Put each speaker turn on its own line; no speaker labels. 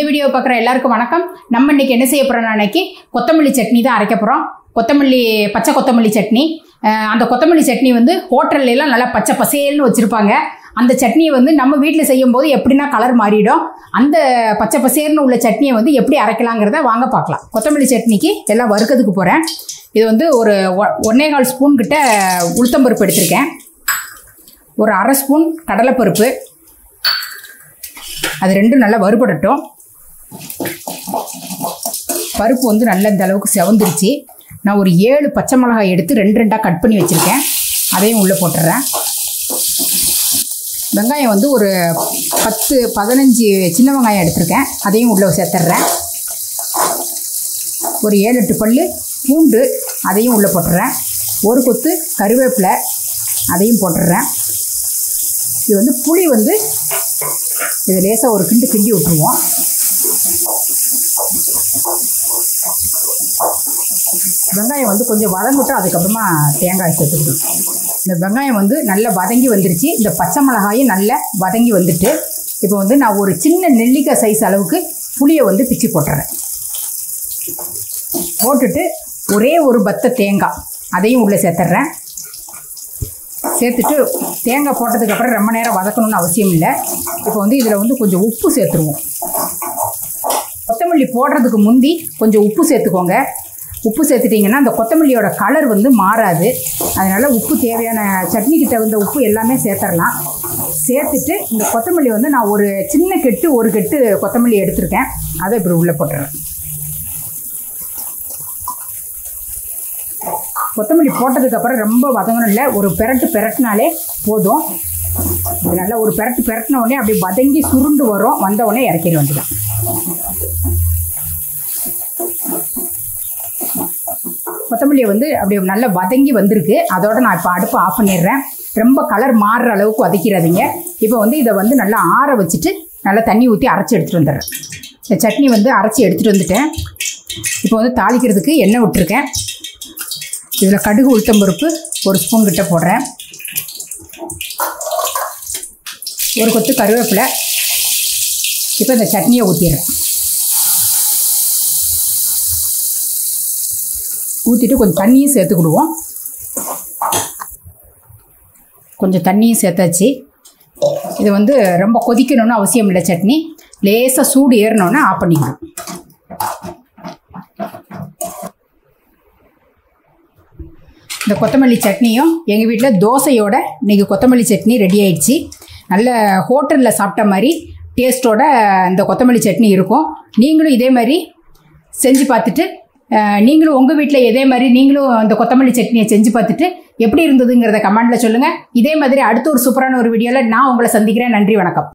இந்த வீடியோ பார்க்குற எல்லாருக்கும் வணக்கம் நம்ம இன்னைக்கு என்ன செய்ய போகிறோம் அன்னைக்கு கொத்தமல்லி சட்னி தான் அரைக்க போகிறோம் கொத்தமல்லி பச்சை கொத்தமல்லி சட்னி அஹ் அந்த கொத்தமல்லி சட்னி வந்து ஹோட்டல்ல எல்லாம் நல்லா பச்சை பசேல்னு வச்சுருப்பாங்க அந்த சட்னியை வந்து நம்ம வீட்டில் செய்யும்போது எப்படின்னா கலர் மாறிடும் அந்த பச்சை பசேர்னு உள்ள சட்னியை வந்து எப்படி அரைக்கலாங்கிறத வாங்க பார்க்கலாம் கொத்தமல்லி சட்னிக்கு எல்லாம் வறுக்கிறதுக்கு போகிறேன் இது வந்து ஒரு ஒ- ஒன்னே கால் ஸ்பூன் கிட்ட உளுத்தம்பருப்பு எடுத்திருக்கேன் ஒரு அரை ஸ்பூன் கடலைப்பருப்பு அது ரெண்டும் நல்லா வறுபடட்டும் பருப்பு வந்து நல்ல இந்த அளவுக்கு செவந்துருச்சு நான் ஒரு ஏழு பச்சை மிளகாய் எடுத்து ரெண்டு ரெண்டாக கட் பண்ணி வச்சுருக்கேன் அதையும் உள்ளே போட்டுறேன் வெங்காயம் வந்து ஒரு பத்து பதினஞ்சு சின்ன வெங்காயம் எடுத்திருக்கேன் அதையும் உள்ளே சேர்த்துட்றேன் ஒரு ஏழு எட்டு பல் பூண்டு அதையும் உள்ளே போட்டுறேன் ஒரு கொத்து கருவேப்பிலை அதையும் போட்டுடுறேன் இது வந்து புளி வந்து இது லேசாக ஒரு கிண்டு கிண்டி விட்டுருவோம் வெங்காயம் வந்து கொஞ்சம் வதங்கிட்டு அதுக்கப்புறமா தேங்காய் சேர்த்துக்கணும் இந்த வெங்காயம் வந்து நல்லா வதங்கி வந்துருச்சு இந்த பச்சை மிளகாயும் நல்லா வதங்கி வந்துட்டு இப்போ வந்து நான் ஒரு சின்ன நெல்லிக்காய் சைஸ் அளவுக்கு புளியை வந்து பிச்சு போட்டுறேன் போட்டுட்டு ஒரே ஒரு பத்த தேங்காய் அதையும் உள்ளே சேர்த்துட்றேன் சேர்த்துட்டு தேங்காய் போட்டதுக்கப்புறம் ரொம்ப நேரம் வதக்கணும்னு அவசியம் இல்லை இப்போ வந்து இதில் வந்து கொஞ்சம் உப்பு சேர்த்துருவோம் கொத்தமல்லி போடுறதுக்கு முந்தி கொஞ்சம் உப்பு சேர்த்துக்கோங்க உப்பு சேர்த்துட்டிங்கன்னா அந்த கொத்தமல்லியோட கலர் வந்து மாறாது அதனால் உப்பு தேவையான சட்னிக்கு தகுந்த உப்பு எல்லாமே சேர்த்துடலாம் சேர்த்துட்டு இந்த கொத்தமல்லி வந்து நான் ஒரு சின்ன கெட்டு ஒரு கெட்டு கொத்தமல்லி எடுத்திருக்கேன் அதை இப்படி உள்ளே போட்டுறேன் கொத்தமல்லி போட்டதுக்கப்புறம் ரொம்ப வதங்கணும் இல்லை ஒரு பெரட்டு பெரட்டினாலே போதும் இது நல்லா ஒரு பெரட்டு பெரட்டின உடனே அப்படியே வதங்கி சுருண்டு வரும் வந்த உடனே இறக்கிட வேண்டியதான் கொத்தமல்லியை வந்து அப்படியே நல்லா வதங்கி வந்திருக்கு அதோட நான் இப்போ அடுப்பு ஆஃப் பண்ணிடுறேன் ரொம்ப கலர் மாறுற அளவுக்கு வதக்கிறாதீங்க இப்போ வந்து இதை வந்து நல்லா ஆற வச்சுட்டு நல்லா தண்ணி ஊற்றி அரைச்சி எடுத்துகிட்டு வந்துடுறேன் இந்த சட்னி வந்து அரைச்சி எடுத்துகிட்டு வந்துட்டேன் இப்போ வந்து தாளிக்கிறதுக்கு எண்ணெய் விட்டுருக்கேன் இதில் கடுகு உளுத்தம்பருப்பு ஒரு ஸ்பூன் கிட்ட போடுறேன் ஒரு கொத்து கருவேப்பிலை இப்போ இந்த சட்னியை ஊற்றிடுறேன் ஊற்றிட்டு கொஞ்சம் தண்ணியும் சேர்த்துக்கிடுவோம் கொஞ்சம் தண்ணியும் சேர்த்தாச்சு இது வந்து ரொம்ப கொதிக்கணும்னு அவசியம் இல்லை சட்னி லேசாக சூடு ஏறினோன்னே ஆஃப் பண்ணிக்கணும் இந்த கொத்தமல்லி சட்னியும் எங்கள் வீட்டில் தோசையோட இன்றைக்கி கொத்தமல்லி சட்னி ரெடி ஆயிடுச்சு நல்ல ஹோட்டலில் சாப்பிட்ட மாதிரி டேஸ்ட்டோட இந்த கொத்தமல்லி சட்னி இருக்கும் நீங்களும் இதே மாதிரி செஞ்சு பார்த்துட்டு அஹ், நீங்களும் உங்கள் வீட்டில் இதே மாதிரி நீங்களும் அந்த கொத்தமல்லி சட்னியை செஞ்சு பார்த்துட்டு எப்படி இருந்ததுங்கிறத கமெண்டில் சொல்லுங்கள் இதே மாதிரி அடுத்த ஒரு சூப்பரான ஒரு வீடியோவில் நான் உங்களை சந்திக்கிறேன் நன்றி வணக்கம்